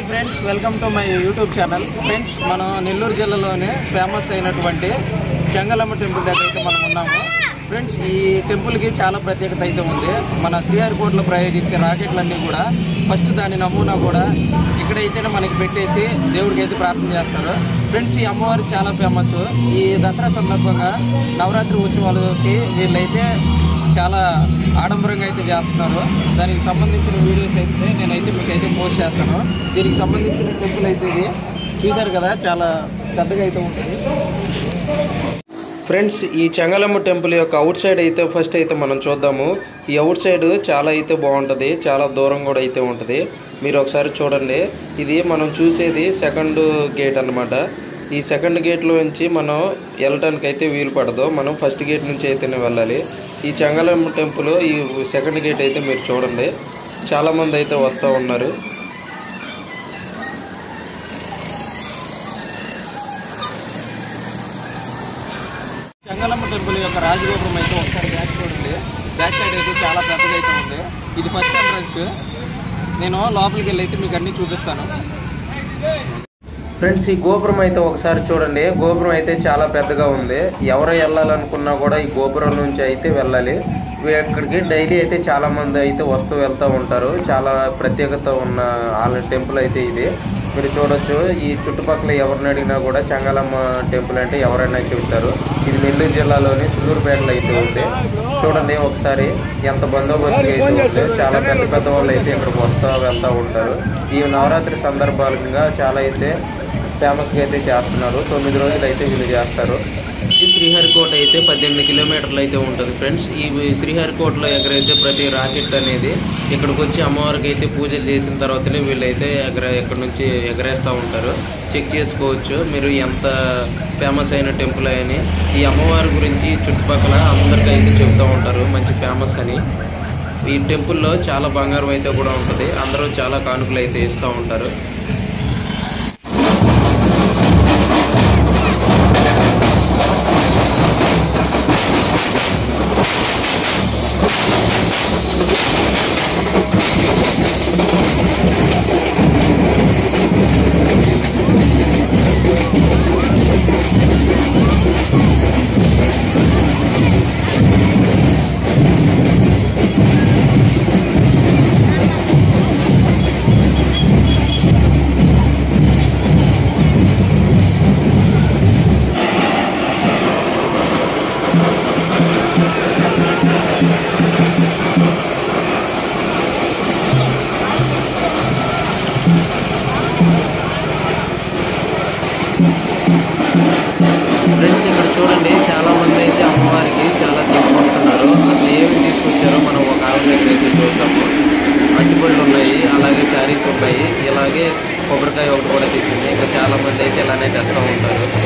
friends welcome to my YouTube channel friends మనం నెల్లూరు జిల్లాలోనే famous అయినటువంటి చెంగలమ్మ టెంపుల్ దగ్గర అయితే మనం ఉన్నాము ఫ్రెండ్స్ ఈ టెంపుల్కి చాలా ప్రత్యేకత అయితే ఉంది మన శ్రీహరికోటలో ప్రయోగించే రాకెట్లన్నీ కూడా ఫస్ట్ దాని నమూనా కూడా ఇక్కడైతేనే మనకి పెట్టేసి దేవుడికి అయితే ప్రార్థన చేస్తారు ఫ్రెండ్స్ ఈ అమ్మవారు చాలా ఫేమస్ ఈ దసరా సందర్భంగా నవరాత్రి ఉత్సవాలకి వీళ్ళైతే చాలా ఆడంబరంగా అయితే చేస్తున్నారు దానికి సంబంధించిన వీడియోస్ అయితే నేనైతే మీకు అయితే పోస్ట్ చేస్తాను దీనికి సంబంధించిన టెంపుల్ అయితే ఇది చూశారు కదా చాలా పెద్దగా అయితే ఉంటుంది ఫ్రెండ్స్ ఈ చెంగలమ్మ టెంపుల్ యొక్క అవుట్ సైడ్ అయితే ఫస్ట్ అయితే మనం చూద్దాము ఈ అవుట్ సైడ్ చాలా అయితే బాగుంటుంది చాలా దూరం కూడా అయితే ఉంటుంది మీరు ఒకసారి చూడండి ఇది మనం చూసేది సెకండ్ గేట్ అన్నమాట ఈ సెకండ్ గేట్లో నుంచి మనం వెళ్ళటానికి అయితే వీలు పడదు మనం ఫస్ట్ గేట్ నుంచి అయితేనే వెళ్ళాలి ఈ చెంగలమ్మ టెంపుల్ ఈ సెకండ్ గేట్ అయితే మీరు చూడండి చాలామంది అయితే వస్తూ ఉన్నారు చెంగలమ్మ టెంపుల్ యొక్క రాజగోపురం అయితే ఒకసారి బ్యాక్ చూడండి బ్యాక్ సైడ్ అయితే చాలా పెద్దగా అయితే ఉంది ఇది ఫస్ట్ ఎంట్రన్స్ నేను లోపలికి వెళ్ళి అయితే మీకు అన్ని చూపిస్తాను ఫ్రెండ్స్ ఈ గోపురం అయితే ఒకసారి చూడండి గోపురం అయితే చాలా పెద్దగా ఉంది ఎవరు వెళ్ళాలనుకున్నా కూడా ఈ గోపురం నుంచి అయితే వెళ్ళాలి వీ- ఇక్కడికి డైలీ అయితే చాలా మంది అయితే వస్తూ వెళ్తూ ఉంటారు చాలా ప్రత్యేకత ఉన్న వాళ్ళ టెంపుల్ అయితే ఇది మీరు చూడొచ్చు ఈ చుట్టుపక్కల ఎవరిని అడిగినా కూడా చంగాలమ్మ టెంపుల్ అంటే ఎవరైనా చెబుతారు ఇది నెల్లూరు జిల్లాలోని సుల్లూరుపేటలో అయితే ఉంది చూడండి ఒకసారి ఎంత బందోబస్తు అయితే ఉంది చాలా పెద్ద పెద్ద వాళ్ళు అయితే ఇక్కడికి వస్తూ వెళ్తూ ఉంటారు ఈ నవరాత్రి సందర్భాలుగా చాలా అయితే ఫేమస్గా అయితే చేస్తున్నారు తొమ్మిది రోజులు అయితే వీళ్ళు చేస్తారు ఈ శ్రీహరికోట అయితే పద్దెనిమిది కిలోమీటర్లు అయితే ఉంటుంది ఫ్రెండ్స్ ఈ శ్రీహరికోటలో ఎగరైతే ప్రతి రాకెట్ అనేది ఇక్కడికి వచ్చి అమ్మవారికి అయితే పూజలు చేసిన తర్వాతనే వీళ్ళైతే ఎగర ఇక్కడ నుంచి ఎగరేస్తూ ఉంటారు చెక్ చేసుకోవచ్చు మీరు ఎంత ఫేమస్ అయిన టెంపుల్ అని ఈ అమ్మవారి గురించి చుట్టుపక్కల అందరికీ అయితే చెబుతూ ఉంటారు మంచి ఫేమస్ అని ఈ టెంపుల్లో చాలా బంగారం అయితే కూడా ఉంటుంది అందరూ చాలా కానుకలు అయితే ఇస్తూ ఉంటారు ఫ్రెండ్స్ ఇక్కడ చూడండి చాలా మంది అయితే అమ్మవారికి చాలా తీసుకొస్తున్నారు అసలు ఏమి తీసుకొచ్చారో మనం ఒక ఆవిడ దగ్గర అయితే చూద్దాము అట్టిపళ్ళు ఉన్నాయి అలాగే శారీస్ ఉన్నాయి ఇలాగే కొబ్బరికాయ ఒకటి కూడా తెచ్చింది ఇంకా చాలా మంది అయితే ఇలానే తెస్తూ ఉంటారు